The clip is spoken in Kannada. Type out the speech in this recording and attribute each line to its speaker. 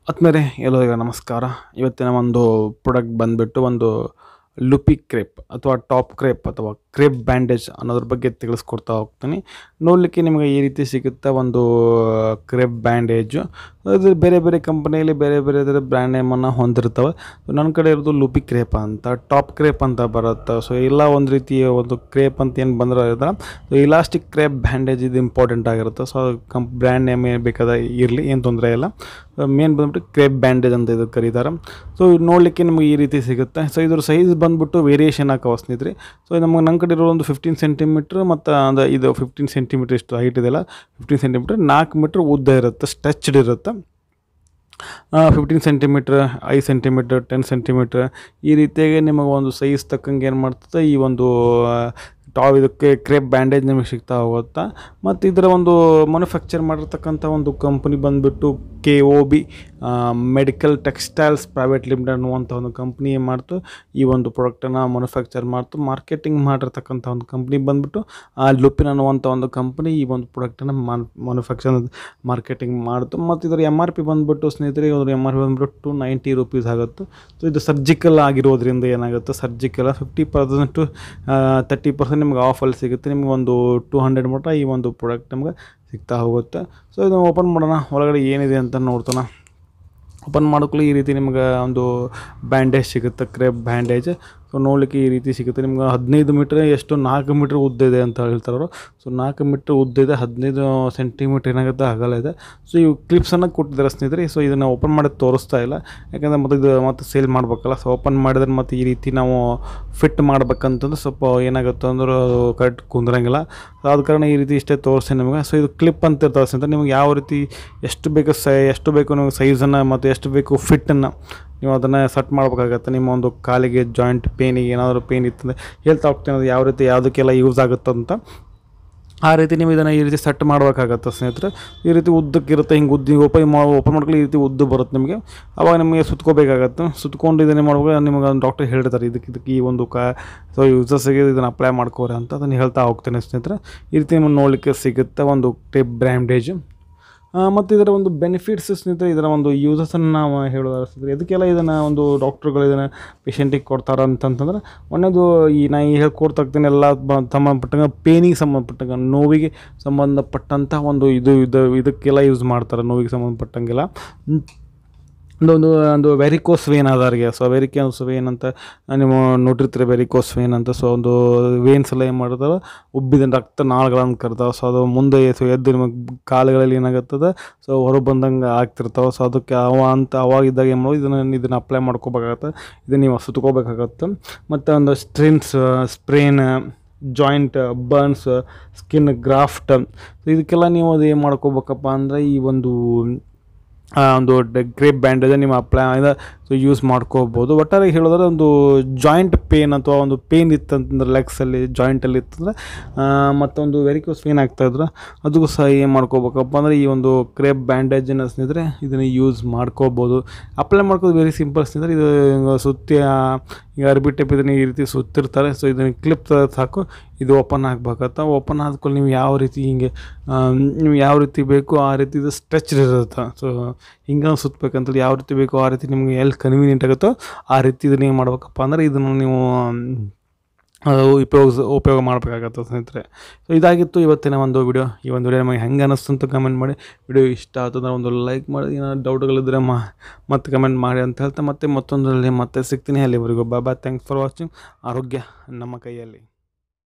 Speaker 1: ಆದ್ಮೇಲೆ ಎಲ್ಲರಿಗೂ ನಮಸ್ಕಾರ ಇವತ್ತಿನ ಒಂದು ಪ್ರಾಡಕ್ಟ್ ಬಂದುಬಿಟ್ಟು ಒಂದು ಲುಪಿ ಕ್ರೇಪ್ ಅಥವಾ ಟಾಪ್ ಕ್ರೇಪ್ ಅಥವಾ ಕ್ರೇಪ್ ಬ್ಯಾಂಡೇಜ್ ಅನ್ನೋದ್ರ ಬಗ್ಗೆ ತಿಳಿಸ್ಕೊಡ್ತಾ ಹೋಗ್ತೀನಿ ನೋಡಲಿಕ್ಕೆ ನಿಮಗೆ ಈ ರೀತಿ ಸಿಗುತ್ತೆ ಒಂದು ಕ್ರೇಪ್ ಬ್ಯಾಂಡೇಜು ಅದು ಬೇರೆ ಬೇರೆ ಕಂಪನಿಯಲ್ಲಿ ಬೇರೆ ಬೇರೆ ಥರ ಬ್ರ್ಯಾಂಡ್ ನೇಮನ್ನು ಹೊಂದಿರ್ತವೆ ನನ್ನ ಕಡೆ ಇರೋದು ಲುಪಿ ಕ್ರೇಪ್ ಅಂತ ಟಾಪ್ ಕ್ರೇಪ್ ಅಂತ ಬರುತ್ತೆ ಸೊ ಎಲ್ಲ ಒಂದು ರೀತಿಯ ಒಂದು ಕ್ರೇಪ್ ಅಂತ ಏನು ಬಂದ್ರೆ ಸೊ ಇಲಾಸ್ಟಿಕ್ ಕ್ರೇಪ್ ಬ್ಯಾಂಡೇಜ್ ಇದು ಇಂಪಾರ್ಟೆಂಟ್ ಆಗಿರುತ್ತೆ ಸೊ ಕಂಪ್ ಬ್ರ್ಯಾಂಡ್ ನೇಮ್ ಏನು ಬೇಕಾದ ಇರಲಿ ಏನು ತೊಂದರೆ ಇಲ್ಲ ಮೇನ್ ಬಂದ್ಬಿಟ್ಟು ಕ್ರೇಪ್ ಬ್ಯಾಂಡೇಜ್ ಅಂತ ಇದು ಕರೀತಾರೆ ಸೊ ಇದು ನೋಡಲಿಕ್ಕೆ ನಿಮಗೆ ಈ ರೀತಿ ಸಿಗುತ್ತೆ ಸೊ ಇದ್ರ ಸೈಜ್ ಬಂದ್ಬಿಟ್ಟು ವೇರಿಯೇಷನ್ ಹಾಕೋ ಸ್ನೇಹಿತರೆ ಸೊ ನಮಗೆ ನನ್ನ ಕಡೆ ಇರೋ ಒಂದು ಫಿಫ್ಟೀನ್ ಸೆಂಟಿಮೀಟ್ರ್ ಮತ್ತು ಅದು ಇದು ಫಿಫ್ಟೀನ್ ಸೆಂಟಿಮೀಟ್ರ್ ಇಷ್ಟು ಹೈಟ್ ಇದೆಯಲ್ಲ ಫಿಫ್ಟೀನ್ ಸೆಂಟಿಮೀಟ್ರ್ ನಾಲ್ಕು ಮೀಟ್ರ್ ಉದ್ದ ಇರುತ್ತೆ ಸ್ಟ್ರೆಚ್ಡ್ ಇರುತ್ತೆ ಫಿಫ್ಟೀನ್ ಸೆಂಟಿಮೀಟ್ರ್ ಐದು ಸೆಂಟಿಮೀಟ್ರ್ ಟೆನ್ ಸೆಂಟಿಮೀಟ್ರ್ ಈ ರೀತಿಯಾಗಿ ನಿಮಗೆ ಒಂದು ಸೈಜ್ ತಕ್ಕಂಗೆ ಏನು ಮಾಡ್ತದೆ ಈ ಒಂದು ಟಾವ್ ಇದಕ್ಕೆ ಕ್ರೇಪ್ ಬ್ಯಾಂಡೇಜ್ ನಿಮಗೆ ಸಿಗ್ತಾ ಹೋಗುತ್ತಾ ಮತ್ತು ಇದರ ಒಂದು ಮ್ಯಾನುಫ್ಯಾಕ್ಚರ್ ಮಾಡಿರ್ತಕ್ಕಂಥ ಒಂದು ಕಂಪ್ನಿ ಬಂದುಬಿಟ್ಟು K O B medical textiles private limited ಅನ್ನುವಂಥ ಒಂದು ಕಂಪ್ನಿ ಏನು ಮಾಡ್ತು ಈ ಒಂದು ಪ್ರಾಡಕ್ಟನ್ನು ಮ್ಯಾನುಫ್ಯಾಕ್ಚರ್ ಮಾಡ್ತು ಮಾರ್ಕೆಟಿಂಗ್ ಮಾಡಿರ್ತಕ್ಕಂಥ ಒಂದು ಕಂಪ್ನಿ ಬಂದುಬಿಟ್ಟು ಆ ಲುಪಿನ್ ಅನ್ನುವಂಥ ಒಂದು ಕಂಪ್ನಿ ಈ ಒಂದು ಪ್ರಾಡಕ್ಟನ್ನು ಮಾನ್ ಮ್ಯಾನುಫ್ಯಾಕ್ಚರ್ ಮಾರ್ಕೆಟಿಂಗ್ ಮಾಡ್ತು ಮತ್ತು ಇದರ ಎಮ್ ಆರ್ ಪಿ ಬಂದುಬಿಟ್ಟು ಸ್ನೇಹಿತರೆ ಇದ್ರ ಎಮ್ ಆರ್ ಪಿ ಬಂದುಬಿಟ್ಟು ಟು ನೈಂಟಿ ರುಪೀಸ್ ಆಗುತ್ತೆ ಸೊ ಇದು ಸರ್ಜಿಕಲ್ ಆಗಿರೋದ್ರಿಂದ ಏನಾಗುತ್ತೆ surgical fifty percent to thirty percent ನಿಮ್ಗೆ ಆಫಲ್ಲಿ ಸಿಗುತ್ತೆ ನಿಮ್ಗೆ ಒಂದು ಟೂ ಹಂಡ್ರೆಡ್ ಮಟ್ಟ ಈ ಒಂದು ಪ್ರಾಡಕ್ಟ್ ನಮ್ಗೆ ಸಿಗ್ತಾ ಹೋಗುತ್ತೆ ಸೊ ಇದನ್ನು ಓಪನ್ ಮಾಡೋಣ ಒಳಗಡೆ ಏನಿದೆ ಅಂತ ನೋಡ್ತಾನೆ ಓಪನ್ ಮಾಡೋಕ್ಕೂ ಈ ರೀತಿ ನಿಮ್ಗೆ ಒಂದು ಬ್ಯಾಂಡೇಜ್ ಸಿಗುತ್ತೆ ಕ್ರೇಪ್ ಬ್ಯಾಂಡೇಜ್ ಸೊ ನೋಡಲಿಕ್ಕೆ ಈ ರೀತಿ ಸಿಗುತ್ತೆ ನಿಮ್ಗೆ ಹದಿನೈದು ಮೀಟ್ರ್ ಎಷ್ಟು ನಾಲ್ಕು ಮೀಟ್ರ್ ಉದ್ದ ಇದೆ ಅಂತ ಹೇಳ್ತಾರೆ ಅವರು ಸೊ ನಾಲ್ಕು ಮೀಟ್ರ್ ಉದ್ದ ಇದೆ ಹದಿನೈದು ಸೆಂಟಿಮೀಟ್ರ್ ಏನಾಗುತ್ತೆ ಅಗಲ ಇದೆ ಸೊ ಇವು ಕ್ಲಿಪ್ಸನ್ನು ಕೊಟ್ಟಿದ್ದಾರೆ ಸ್ನೇಹಿತರೆ ಸೊ ಇದನ್ನು ಓಪನ್ ಮಾಡಿ ತೋರಿಸ್ತಾ ಇಲ್ಲ ಯಾಕಂದರೆ ಮತ್ತೆ ಇದು ಮತ್ತೆ ಸೇಲ್ ಮಾಡಬೇಕಲ್ಲ ಸೊ ಓಪನ್ ಮಾಡಿದ್ರೆ ಮತ್ತೆ ಈ ರೀತಿ ನಾವು ಫಿಟ್ ಮಾಡ್ಬೇಕಂತಂದ್ರೆ ಸ್ವಲ್ಪ ಏನಾಗುತ್ತೆ ಅಂದ್ರೆ ಅದು ಕರೆಕ್ಟ್ ಕುಂದ್ರಂಗಿಲ್ಲ ಸೊ ಆದ ಕಾರಣ ಈ ರೀತಿ ಇಷ್ಟೇ ತೋರಿಸಿ ನಿಮಗೆ ಸೊ ಇದು ಕ್ಲಿಪ್ ಅಂತ ಇರ್ತಾರೆ ಸ್ನೇಹಿತರೆ ನಿಮ್ಗೆ ಯಾವ ರೀತಿ ಎಷ್ಟು ಬೇಕು ಸೈ ಎಷ್ಟು ಬೇಕು ನಿಮಗೆ ಸೈಜನ್ನು ಮತ್ತು ಎಷ್ಟು ಬೇಕು ಫಿಟ್ಟನ್ನು ನೀವು ಅದನ್ನು ಸೆಟ್ ಮಾಡ್ಬೇಕಾಗತ್ತೆ ನಿಮ್ಮ ಒಂದು ಕಾಲಿಗೆ ಜಾಯಿಂಟ್ ಪೇನಿಗೆ ಏನಾದರೂ ಪೇನ್ ಇತ್ತಂದರೆ ಹೇಳ್ತಾ ಹೋಗ್ತೀನಿ ಅದು ಯಾವ ರೀತಿ ಯಾವುದಕ್ಕೆಲ್ಲ ಯೂಸ್ ಆಗುತ್ತಂತ ಆ ರೀತಿ ನೀವು ಇದನ್ನು ಈ ರೀತಿ ಸೆಟ್ ಮಾಡಬೇಕಾಗತ್ತೆ ಸ್ನೇಹಿತರೆ ಈ ರೀತಿ ಉದ್ದಕ್ಕಿರುತ್ತೆ ಹಿಂಗೆ ಉದ್ದಿ ಓಪನ್ ಮಾ ಓಪನ್ ಮಾಡ್ಕೊಳ್ಳಿ ಈ ರೀತಿ ಉದ್ದು ಬರುತ್ತೆ ನಿಮಗೆ ಅವಾಗ ನಿಮಗೆ ಸುತ್ಕೋಬೇಕಾಗತ್ತೆ ಸುತ್ಕೊಂಡು ಇದನ್ನೇ ಮಾಡ್ಬೇಕು ನಿಮಗೆ ಡಾಕ್ಟರ್ ಹೇಳಿರ್ತಾರೆ ಇದಕ್ಕೆ ಇದಕ್ಕೆ ಈ ಒಂದು ಕಾ ಸೊ ಯೂಸಸ್ಗೆ ಇದನ್ನು ಅಪ್ಲೈ ಮಾಡ್ಕೋರಿ ಅಂತ ಅದನ್ನು ಹೇಳ್ತಾ ಹೋಗ್ತೇನೆ ಸ್ನೇಹಿತರೆ ಈ ರೀತಿ ನಿಮಗೆ ನೋಡಲಿಕ್ಕೆ ಸಿಗುತ್ತೆ ಒಂದು ಟೇಪ್ ಬ್ರ್ಯಾಂಡೇಜ್ ಮತ್ತು ಇದರ ಒಂದು ಬೆನಿಫಿಟ್ಸ್ ಸ್ನೇಹಿತರೆ ಇದರ ಒಂದು ಯೂಸಸನ್ನು ನಾವು ಹೇಳೋದಾದ್ರೆ ಸ್ನೇಹಿತರೆ ಇದಕ್ಕೆಲ್ಲ ಇದನ್ನು ಒಂದು ಡಾಕ್ಟ್ರುಗಳು ಇದನ್ನು ಪೇಷಂಟಿಗೆ ಕೊಡ್ತಾರೆ ಅಂತಂತಂದ್ರೆ ಒಂದೊಂದು ಈ ನಾ ಈ ಹೇಳ್ಕೊಡ್ತಾ ಇರ್ತೀನಿ ಎಲ್ಲ ಬ ಸಂಬಂಧಪಟ್ಟಂಗೆ ಪೇನಿಗೆ ಸಂಬಂಧಪಟ್ಟಂಗೆ ನೋವಿಗೆ ಸಂಬಂಧಪಟ್ಟಂಥ ಒಂದು ಇದು ಇದು ಇದಕ್ಕೆಲ್ಲ ಯೂಸ್ ಮಾಡ್ತಾರೆ ನೋವಿಗೆ ಸಂಬಂಧಪಟ್ಟಂಗೆಲ್ಲ ಒಂದು ಒಂದು ವೆರಿಕೋಸ್ ವೇನ್ ಆದವ್ರಿಗೆ ಸೊ ವೆರಿಕೋಸ್ ವೇನ್ ಅಂತ ನೀವು ನೋಡಿರ್ತೀರಿ ವೆರಿಕೋಸ್ ವೇನ್ ಅಂತ ಸೊ ಒಂದು ವೇನ್ಸ್ ಎಲ್ಲ ಏನು ಮಾಡ್ತಾರೆ ಉಬ್ಬಿದ ರಕ್ತ ನಾಳಗಳನ್ನು ಕರ್ತಾವೆ ಸೊ ಅದು ಮುಂದೆ ಸೊ ಎದ್ದು ನಿಮಗೆ ಕಾಲುಗಳಲ್ಲಿ ಏನಾಗುತ್ತದೆ ಸೊ ಹೊರಗೆ ಬಂದಂಗೆ ಆಗ್ತಿರ್ತಾವೆ ಸೊ ಅದಕ್ಕೆ ಅವ ಅಂತ ಅವಾಗ ಇದ್ದಾಗ ಏನು ಮಾಡೋದು ಇದನ್ನು ಇದನ್ನು ಅಪ್ಲೈ ಮಾಡ್ಕೋಬೇಕಾಗತ್ತೆ ಇದನ್ನು ನೀವು ಸುತ್ಕೋಬೇಕಾಗತ್ತೆ ಮತ್ತು ಒಂದು strains sprain joint burns skin graft ಇದಕ್ಕೆಲ್ಲ ನೀವು ಅದು ಏನು ಮಾಡ್ಕೋಬೇಕಪ್ಪ ಅಂದರೆ ಈ ಒಂದು ಒಂದು ಗ್ರೇಪ್ ಬ್ಯಾಂಡೇಜ್ ನೀವು ಅಪ್ಲೈ ಸೊ ಯೂಸ್ ಮಾಡ್ಕೋಬೋದು ಒಟ್ಟಾರೆ ಹೇಳೋದ್ರೆ ಒಂದು ಜಾಯಿಂಟ್ ಪೇನ್ ಅಥವಾ ಒಂದು ಪೇನ್ ಇತ್ತಂತಂದ್ರೆ ಲೆಗ್ಸಲ್ಲಿ ಜಾಯಿಂಟಲ್ಲಿ ಇತ್ತಂದ್ರೆ ಮತ್ತೊಂದು ವೆರಿಕೋಸ್ ಪೇನ್ ಆಗ್ತಾಯಿದ್ರೆ ಅದಕ್ಕೂ ಸಹ ಏನು ಮಾಡ್ಕೋಬೇಕಪ್ಪ ಅಂದರೆ ಈ ಒಂದು ಕ್ರೇಪ್ ಬ್ಯಾಂಡೇಜನ್ನು ಸ್ನೇಹಿತರೆ ಇದನ್ನು ಯೂಸ್ ಮಾಡ್ಕೋಬೋದು ಅಪ್ಲೈ ಮಾಡ್ಕೋದು ವೆರಿ ಸಿಂಪಲ್ ಸ್ನೇಹಿತರೆ ಇದು ಸುತ್ತಿ ಈಗ ಅರ್ಬಿ ಟೈಪ್ ಇದನ್ನು ಈ ರೀತಿ ಸುತ್ತಿರ್ತಾರೆ ಸೊ ಇದನ್ನು ಕ್ಲಿಪ್ ಸಾಕು ಇದು ಓಪನ್ ಆಗಬೇಕತ್ತ ಓಪನ್ ಆದ್ಕೊಳ್ಳಿ ನೀವು ಯಾವ ರೀತಿ ಹಿಂಗೆ ನೀವು ಯಾವ ರೀತಿ ಬೇಕು ಆ ರೀತಿ ಇದು ಸ್ಟ್ರೆಚ್ ಇರುತ್ತೆ ಸೊ ಹಿಂಗೆ ಸುತ್ತಬೇಕಂತೇಳಿ ಯಾವ ರೀತಿ ಬೇಕೋ ಆ ರೀತಿ ನಿಮಗೆ ಎಲ್ಲಿ ಕನ್ವೀನಿಯೆಂಟ್ ಆಗುತ್ತೋ ಆ ರೀತಿ ಇದನ್ನ ಏನು ಮಾಡ್ಬೇಕಪ್ಪ ಅಂದ್ರೆ ಇದನ್ನು ನೀವು ಉಪಯೋಗಿಸ್ ಉಪಯೋಗ ಮಾಡಬೇಕಾಗತ್ತೆ ಸ್ನೇಹಿತರೆ ಸೊ ಇದಾಗಿತ್ತು ಇವತ್ತಿನ ಒಂದು ವಿಡಿಯೋ ಈ ಒಂದು ವಿಡಿಯೋ ನಮಗೆ ಹೆಂಗೆ ಅನ್ನಿಸ್ತು ಅಂತ ಕಮೆಂಟ್ ಮಾಡಿ ವಿಡಿಯೋ ಇಷ್ಟ ಆಯ್ತಂದ್ರೆ ಒಂದು ಲೈಕ್ ಮಾಡಿ ಏನಾದ್ರು ಡೌಟ್ಗಳಿದ್ದರೆ ಮಾ ಮತ್ತೆ ಕಮೆಂಟ್ ಮಾಡಿ ಅಂತ ಹೇಳ್ತಾ ಮತ್ತೆ ಮತ್ತೊಂದರಲ್ಲಿ ಮತ್ತೆ ಸಿಗ್ತೀನಿ ಅಲ್ಲಿವರೆಗೂ ಬಾಬಾ ಥ್ಯಾಂಕ್ಸ್ ಫಾರ್ ವಾಚಿಂಗ್ ಆರೋಗ್ಯ ನಮ್ಮ ಕೈಯಲ್ಲಿ